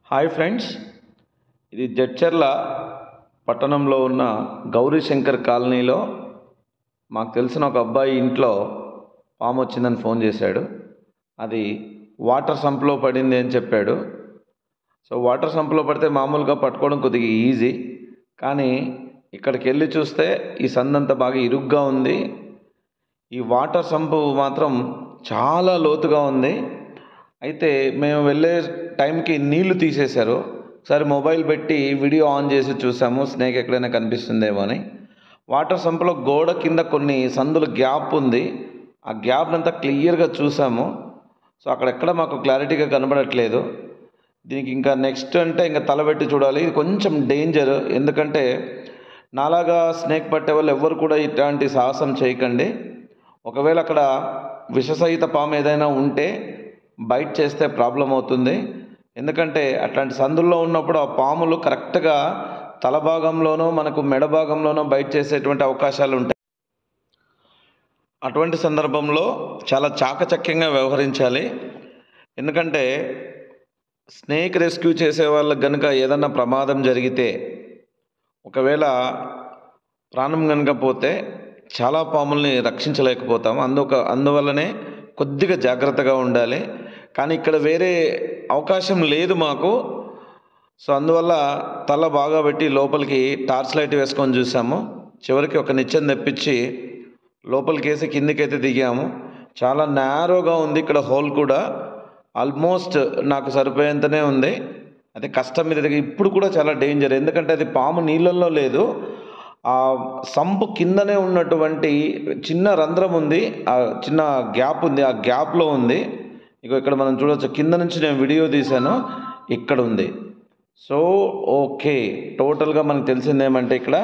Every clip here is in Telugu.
హాయ్ ఫ్రెండ్స్ ఇది జడ్చర్ల పట్టణంలో ఉన్న గౌరీశంకర్ కాలనీలో మాకు తెలిసిన ఒక అబ్బాయి ఇంట్లో పాము వచ్చిందని ఫోన్ చేశాడు అది వాటర్ సంప్లో పడింది అని చెప్పాడు సో వాటర్ సంప్లో పడితే మామూలుగా పట్టుకోవడం కొద్దిగా ఈజీ కానీ ఇక్కడికి వెళ్ళి చూస్తే ఈ సందంతా బాగా ఇరుగ్గా ఉంది ఈ వాటర్ సంపు మాత్రం చాలా లోతుగా ఉంది అయితే మేము వెళ్ళే టైంకి నీళ్లు తీసేశారు ఒకసారి మొబైల్ పెట్టి వీడియో ఆన్ చేసి చూసాము స్నేక్ ఎక్కడైనా కనిపిస్తుందేమో అని వాటర్ సంపులో గోడ కింద కొన్ని సందులు గ్యాప్ ఉంది ఆ గ్యాప్ అంతా క్లియర్గా చూసాము సో అక్కడెక్కడ మాకు క్లారిటీగా కనబడట్లేదు దీనికి ఇంకా నెక్స్ట్ అంటే ఇంకా తలబెట్టి చూడాలి ఇది కొంచెం డేంజర్ ఎందుకంటే నాలాగా స్నేక్ పట్టే వాళ్ళు ఎవ్వరు కూడా ఇట్లాంటి సాహసం చేయకండి ఒకవేళ అక్కడ విషసహిత పాము ఏదైనా ఉంటే బైట్ చేస్తే ప్రాబ్లం అవుతుంది ఎందుకంటే అట్లాంటి సందుల్లో ఉన్నప్పుడు ఆ పాములు కరెక్ట్గా తల భాగంలోనో మనకు మెడ భాగంలోనో బైట్ చేసేటువంటి అవకాశాలు ఉంటాయి అటువంటి సందర్భంలో చాలా చాకచక్యంగా వ్యవహరించాలి ఎందుకంటే స్నేక్ రెస్క్యూ చేసే వాళ్ళకి కనుక ఏదన్నా ప్రమాదం జరిగితే ఒకవేళ ప్రాణం కనుక పోతే చాలా పాముల్ని రక్షించలేకపోతాం అందుక అందువల్లనే కొద్దిగా జాగ్రత్తగా ఉండాలి కానీ ఇక్కడ వేరే అవకాశం లేదు మాకు సో అందువల్ల తల బాగా పెట్టి లోపలికి టార్చ్ లైట్ వేసుకొని చూసాము చివరికి ఒక నిచ్చెన తెప్పించి లోపలికి వేసి కిందికైతే దిగాము చాలా నేరోగా ఉంది ఇక్కడ హోల్ కూడా ఆల్మోస్ట్ నాకు సరిపోయేంతనే ఉంది అది కష్టం మీద దిగి- ఇప్పుడు కూడా చాలా డేంజర్ ఎందుకంటే అది పాము నీళ్ళల్లో లేదు ఆ సంపు కిందనే ఉన్నటువంటి చిన్న రంధ్రం ఉంది ఆ చిన్న గ్యాప్ ఉంది ఆ గ్యాప్లో ఉంది ఇక ఇక్కడ మనం చూడొచ్చు కింద నుంచి నేను వీడియో తీశాను ఇక్కడ ఉంది సో ఓకే టోటల్గా మనకు తెలిసింది ఏమంటే ఇక్కడ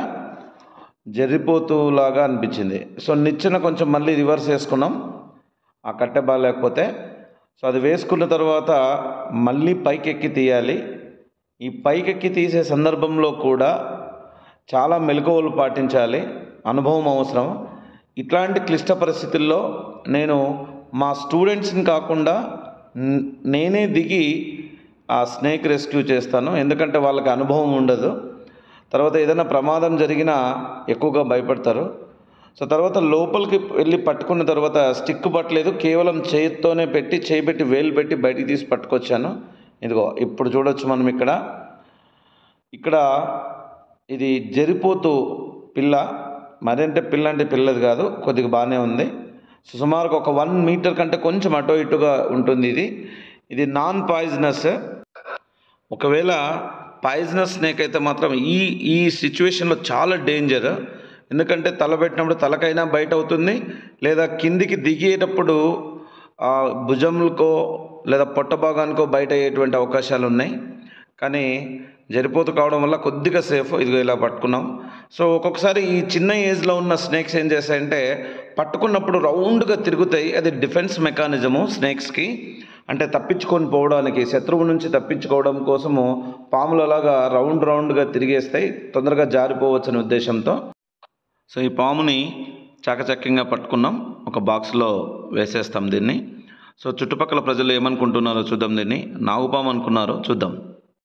జరిపోతులాగా అనిపించింది సో నిచ్చెన కొంచెం మళ్ళీ రివర్స్ వేసుకున్నాం ఆ కట్టె బాగాలేకపోతే సో అది వేసుకున్న తర్వాత మళ్ళీ పైకెక్కి తీయాలి ఈ పైకెక్కి తీసే సందర్భంలో కూడా చాలా మెలకువలు పాటించాలి అనుభవం అవసరం ఇట్లాంటి క్లిష్ట పరిస్థితుల్లో నేను మా స్టూడెంట్స్ని కాకుండా న్- నేనే దిగి ఆ స్నేక్ రెస్క్యూ చేస్తాను ఎందుకంటే వాళ్ళకి అనుభవం ఉండదు తర్వాత ఏదైనా ప్రమాదం జరిగినా ఎక్కువగా భయపడతారు సో తర్వాత లోపలికి వెళ్ళి పట్టుకున్న తర్వాత స్టిక్ పట్టలేదు కేవలం చేతితోనే పెట్టి చేయి పెట్టి వేలు పెట్టి బయటికి తీసి పట్టుకొచ్చాను ఇదిగో ఇప్పుడు చూడొచ్చు మనం ఇక్కడ ఇక్కడ ఇది జరిపోతూ పిల్ల మరంటే పిల్ల అంటే పిల్లది కాదు కొద్దిగా బాగానే ఉంది సో సుమారుగా ఒక వన్ మీటర్ కంటే కొంచెం అటో ఇటుగా ఉంటుంది ఇది ఇది నాన్ పాయిజనస్ ఒకవేళ పాయిజనస్ స్నేక్ అయితే మాత్రం ఈ ఈ సిచ్యువేషన్లో చాలా డేంజర్ ఎందుకంటే తల పెట్టినప్పుడు తలకైనా బయట అవుతుంది లేదా కిందికి దిగేటప్పుడు ఆ, భుజంకో లేదా పొట్ట భాగానికో బయట అయ్యేటువంటి అవకాశాలు ఉన్నాయి కానీ జరిపోతు కావడం వల్ల కొద్దిగా సేఫ్ ఇదిగో ఇలా పట్టుకున్నాం సో ఒక్కొక్కసారి ఈ చిన్న ఏజ్లో ఉన్న స్నేక్స్ ఏం చేస్తాయంటే పట్టుకున్నప్పుడు రౌండ్గా తిరుగుతాయి అది డిఫెన్స్ మెకానిజము స్నేక్స్కి అంటే తప్పించుకొని పోవడానికి శత్రువు నుంచి తప్పించుకోవడం కోసము పాములు అలాగా రౌండ్ రౌండ్గా తిరిగేస్తాయి తొందరగా జారిపోవచ్చు అనే ఉద్దేశంతో సో ఈ పాముని చాకచక్యంగా పట్టుకున్నాం ఒక బాక్స్లో వేసేస్తాం దీన్ని సో చుట్టుపక్కల ప్రజలు ఏమనుకుంటున్నారో చూద్దాం దీన్ని నాగుపాము అనుకున్నారో చూద్దాం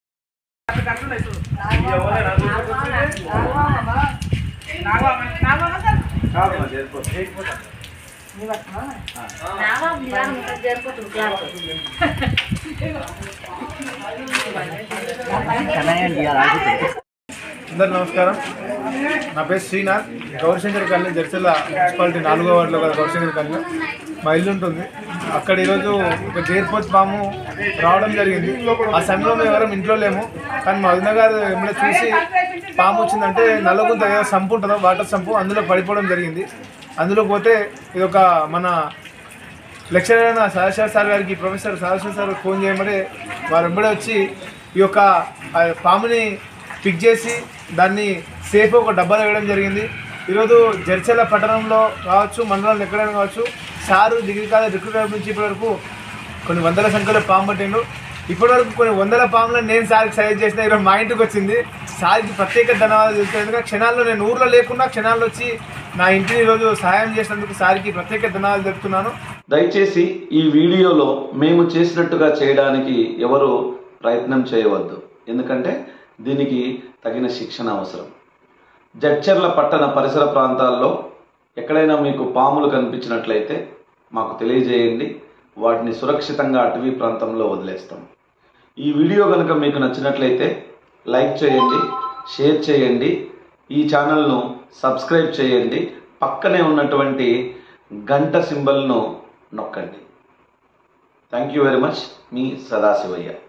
అందరు నమస్కారం నా పేరు శ్రీనాథ్ గౌరీశంకర్ కాలనీ జడ్చల్ల మున్సిపాలిటీ నాలుగో వార్డులో గల గౌరీశంకర్ కాలనీ మా ఇల్లు ఉంటుంది అక్కడ ఈరోజు ఒక జైర్పోత్ పాము రావడం జరిగింది ఆ సమయంలో మేము ఎవరం ఇంట్లో లేము కానీ మా వదిన గారు ఎప్పుడో చూసి పాము వచ్చిందంటే నల్లగుంత ఏదో సంపు ఉంటుందో వాటర్ సంపు అందులో పడిపోవడం జరిగింది అందులో పోతే ఇది ఒక మన లెక్చరర్ అయిన సదాశివ సార్ గారికి ప్రొఫెసర్ సదాశివ సార్ ఫోన్ చేయమని వారు వెంబడే వచ్చి ఈ యొక్క ఆ పాముని పిక్ చేసి దాన్ని సేఫ్ ఒక డబ్బాలో వేయడం జరిగింది ఈరోజు జడ్చర్ల పట్టణంలో కావచ్చు మండలంలో ఎక్కడైనా కావచ్చు సారు డిగ్రీ కాలేజ్ రిక్రూట్మెంట్ నుంచి ఇప్పటివరకు కొన్ని వందల సంఖ్యలో పాము పట్టిండు ఇప్పటివరకు కొన్ని వందల పాములను నేను సార్కి సజెస్ట్ చేసిన ఈరోజు మా ఇంటికి వచ్చింది సార్కి ప్రత్యేక ధన్యవాదాలు తెలుస్తాను ఎందుకంటే క్షణాల్లో నేను ఊర్లో లేకుండా క్షణాల్లో వచ్చి నా ఇంటిని ఈరోజు సహాయం చేసినందుకు సార్కి ప్రత్యేక ధన్యవాదాలు చెప్తున్నాను దయచేసి ఈ వీడియోలో మేము చేసినట్టుగా చేయడానికి ఎవరు ప్రయత్నం చేయవద్దు ఎందుకంటే దీనికి తగిన శిక్షణ అవసరం జడ్చర్ల పట్టణ పరిసర ప్రాంతాల్లో ఎక్కడైనా మీకు పాములు కనిపించినట్లయితే మాకు తెలియజేయండి వాటిని సురక్షితంగా అటవీ ప్రాంతంలో వదిలేస్తాం ఈ వీడియో కనుక మీకు నచ్చినట్లయితే లైక్ చేయండి షేర్ చేయండి ఈ ఛానల్ను సబ్స్క్రైబ్ చేయండి పక్కనే ఉన్నటువంటి గంట సింబల్ను నొక్కండి థ్యాంక్ యూ వెరీ మచ్ మీ సదాశివయ్య